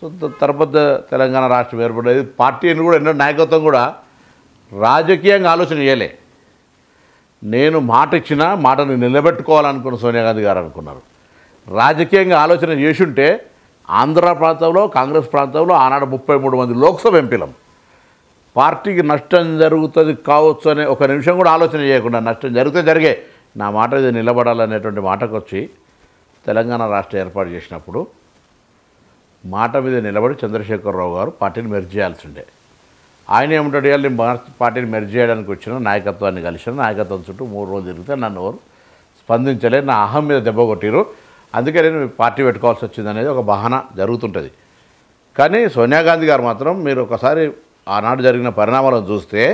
so త- తర్వాత తెలంగాణ రాష్ట్రం ఏర్పడేది పార్టీని కూడా ఎన్నో నాయకత్వం కూడా రాజకీయంగా ఆలోచన చేయలే నేను మాట ఇచ్చిన మాటను నిలబెట్టుకోవాలనుకున్న సోనియా గాంధీ గారు అనుకున్నారు రాజకీయంగా ఆలోచన చేసుంటే ఆంధ్ర ప్రాంతంలో కాంగ్రెస్ ప్రాంతంలో ఆనాడు ముప్పై మూడు మంది లోక్సభ ఎంపీలం పార్టీకి నష్టం జరుగుతుంది కావచ్చు అనే ఒక నిమిషం కూడా ఆలోచన చేయకుండా నష్టం జరిగితే జరిగే నా మాట ఇది నిలబడాలనేటువంటి మాటకు వచ్చి తెలంగాణ రాష్ట్రం ఏర్పాటు చేసినప్పుడు మాట మీద నిలబడి చంద్రశేఖరరావు గారు పార్టీని మెర్జ్ చేయాల్సి ఉండే ఆయన ఏమంటాడు ఇవాళ నేను భారత పార్టీని మెర్జ్ చేయడానికి వచ్చిన నాయకత్వాన్ని కలిసిన నాయకత్వం చుట్టూ మూడు రోజులు తిరిగితే నన్ను ఎవరు స్పందించలే నా అహం మీద దెబ్బ కొట్టిరు అందుకే నేను పార్టీ పెట్టుకోవాల్సి వచ్చింది అనేది ఒక బహాన జరుగుతుంటుంది కానీ సోనియా గాంధీ గారు మాత్రం మీరు ఒకసారి ఆనాడు జరిగిన పరిణామాలను చూస్తే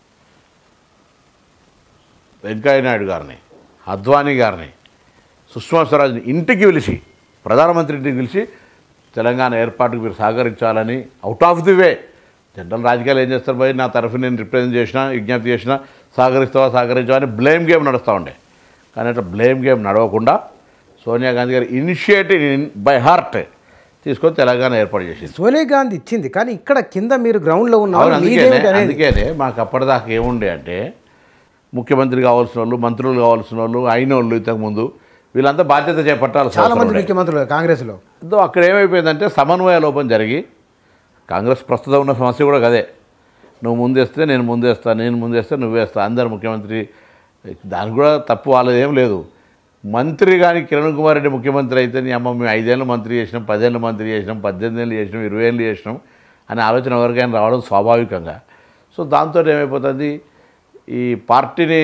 వెంకయ్యనాయుడు గారిని అద్వానీ గారిని సుష్మా స్వరాజ్ని ఇంటికి పిలిచి ప్రధానమంత్రి ఇంటికి పిలిచి తెలంగాణ ఏర్పాటుకు మీరు సహకరించాలని out of the way general రాజకీయాలు ఏం చేస్తారు భయ్ నా తరఫు నేను రిప్రజెంట్ చేసినా విజ్ఞప్తి చేసినా సహకరిస్తావా సహకరించావా అని బ్లేమ్ గేమ్ నడుస్తూ ఉండే కానీ అట్లా బ్లేమ్ గేమ్ నడవకుండా సోనియా గాంధీ గారి ఇనిషియేటివ్ బై హార్ట్ తీసుకొని తెలంగాణ ఏర్పాటు చేసింది సోనియా గాంధీ ఇచ్చింది కానీ ఇక్కడ కింద మీరు గ్రౌండ్లో అవును ఉన్నారు అందుకేనే మీదేమిటి అనేది అందుకేనే మాకు అప్పటిదాకా ఏముండే అంటే ముఖ్యమంత్రి కావాల్సిన వాళ్ళు మంత్రులు కావాల్సిన వాళ్ళు అయిన వాళ్ళు ఇంతకుముందు వీళ్ళంతా బాధ్యత చేపట్టాలి చాలా మంది ముఖ్యమంత్రులు కాంగ్రెస్లో దో అక్కడ ఏమైపోయిందంటే సమన్వయ లోపం జరిగి కాంగ్రెస్ ప్రస్తుతం ఉన్న సమస్య కూడా కదే నువ్వు ముందేస్తే నేను ముందేస్తా నేను ముందేస్తే నువ్వేస్తా అందరు ముఖ్యమంత్రి దానికి కూడా తప్పు వాళ్ళది ఏం లేదు మంత్రి కానీ కిరణ్ కుమార్ రెడ్డి ముఖ్యమంత్రి అయితే నీ అమ్మ మేము ఐదేళ్ళు మంత్రి చేసినాం పదేళ్ళు మంత్రి చేసినాం పద్దెనిమిది ఏళ్ళు చేసినాం ఇరవై ఏళ్ళు చేసినాం అనే ఆలోచన ఎవరికైనా రావడం స్వాభావికంగా సో దాంతో ఏమైపోతుంది ఈ పార్టీని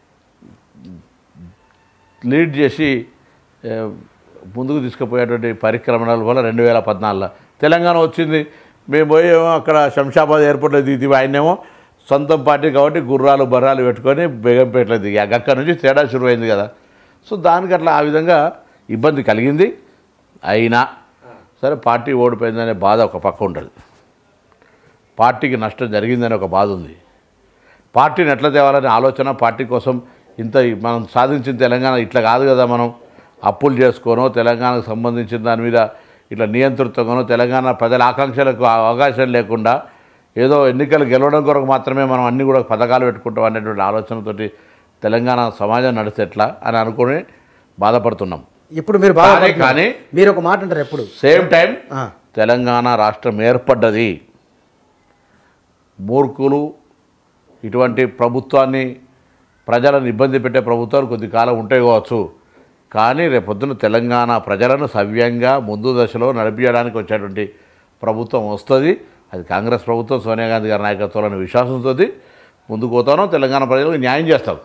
లీడ్ చేసి ఏ, ముందుకు తీసుకుపోయేటువంటి పరిక్రమణల వల్ల రెండు వేల పద్నాలుగులో తెలంగాణ వచ్చింది మేము పోయేమో అక్కడ శంషాబాద్ ఎయిర్పోర్ట్లో దిగి ఆయనేమో సొంతం పార్టీ కాబట్టి గుర్రాలు బర్రాలు పెట్టుకొని బేగంపేటలో దిగాక అక్కడ నుంచి తేడా శురువైంది కదా సో దానికి అట్లా ఆ విధంగా ఇబ్బంది కలిగింది అయినా సరే పార్టీ ఓడిపోయిందనే బాధ ఒక పక్క ఉంటుంది పార్టీకి నష్టం జరిగిందనే ఒక బాధ ఉంది పార్టీని ఎట్లా తేవాలనే ఆలోచన పార్టీ కోసం ఇంత మనం సాధించిన తెలంగాణ ఇట్లా కాదు కదా మనం అప్పులు చేసుకోనో తెలంగాణకు సంబంధించిన దాని మీద ఇట్లా నియంతృత్వంగానో తెలంగాణ ప్రజల ఆకాంక్షలకు అవకాశం లేకుండా ఏదో ఎన్నికలు గెలవడం కొరకు మాత్రమే మనం అన్ని కూడా పథకాలు పెట్టుకుంటాం అనేటువంటి ఆలోచనతోటి తెలంగాణ సమాజం నడిస్తే ఎట్లా అని అనుకుని బాధపడుతున్నాం ఇప్పుడు మీరు బాగా కానీ- కానీ మీరు ఒక మాట అంటారు ఎప్పుడు సేమ్ టైం ఆ, తెలంగాణ రాష్ట్రం ఏర్పడ్డది మూర్ఖులు ఇటువంటి ప్రభుత్వాన్ని ప్రజలను ఇబ్బంది పెట్టే ప్రభుత్వాలు కొద్ది కాలం ఉంటాయి కావచ్చు కానీ రేపొద్దున తెలంగాణ ప్రజలను సవ్యంగా ముందు దశలో నడిపించడానికి వచ్చేటువంటి ప్రభుత్వం వస్తుంది అది కాంగ్రెస్ ప్రభుత్వం సోనియా గాంధీ గారి నాయకత్వంలో విశ్వాసంతో ముందుకు పోతానో తెలంగాణ ప్రజలకు న్యాయం చేస్తాం